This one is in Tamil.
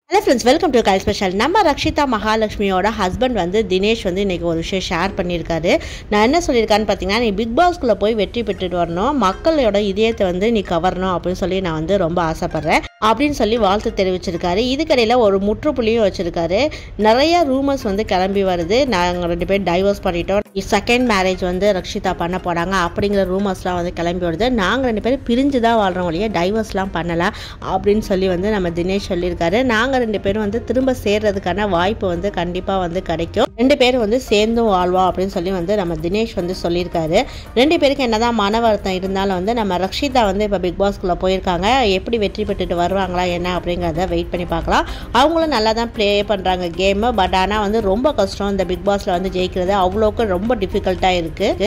ஹலோ ஃப்ரெண்ட்ஸ் வெல்கம் டு கல் ஸ்பெஷல் நம்ம ரக்ஷிதா மகாலட்சுமியோட ஹஸ்பண்ட் வந்து தினேஷ் வந்து இன்றைக்கி ஒரு விஷயம் ஷேர் பண்ணியிருக்காரு நான் என்ன சொல்லியிருக்கான்னு பார்த்தீங்கன்னா நீ பிக் பாஸ்குள்ளே போய் வெற்றி பெற்றுட்டு வரணும் மக்களோட இதயத்தை வந்து நீ கவரணும் அப்படின்னு சொல்லி நான் வந்து ரொம்ப ஆசைப்பட்றேன் அப்படின்னு சொல்லி வாழ்த்து தெரிவிச்சிருக்காரு இதுக்கடையில் ஒரு முற்றுப்புள்ளியும் வச்சுருக்காரு நிறைய ரூமர்ஸ் வந்து கிளம்பி வருது நாங்கள் ரெண்டு பேரும் டைவர்ஸ் பண்ணிட்டோம் செகண்ட் மேரேஜ் வந்து ரக்ஷிதா பண்ண போகிறாங்க அப்படிங்கிற ரூமர்ஸ்லாம் வந்து கிளம்பி வருது நாங்கள் ரெண்டு பேரும் பிரிஞ்சு தான் வாழ்கிறோம் வழியே டைவர்ஸ்லாம் பண்ணலாம் அப்படின்னு சொல்லி வந்து நம்ம தினேஷ் சொல்லியிருக்காரு நாங்கள் ரெண்டு பேரும் வந்து திரும்ப சேர்றதுக்கான வாய்ப்பு வந்து கண்டிப்பாக வந்து கிடைக்கும் ரெண்டு பேரும் வந்து சேர்ந்தும் வாழ்வோம் அப்படின்னு சொல்லி வந்து நம்ம தினேஷ் வந்து சொல்லியிருக்காரு ரெண்டு பேருக்கு என்னதான் மன வருத்தம் இருந்தாலும் வந்து நம்ம ரக்ஷிதா வந்து இப்போ பிக் பாஸ்குள்ளே போயிருக்காங்க எப்படி வெற்றி பெற்றுட்டு வருவாங்களா என்ன அப்படிங்கிறத வெயிட் பண்ணி பார்க்கலாம் அவங்களும் நல்லா தான் ப்ளே பண்ணுறாங்க கேமு பட் ஆனால் வந்து ரொம்ப கஷ்டம் இந்த பிக் பாஸில் வந்து ஜெயிக்கிறது அவ்வளோக்கு ரொம்ப டிஃபிகல்ட்டாக இருக்குது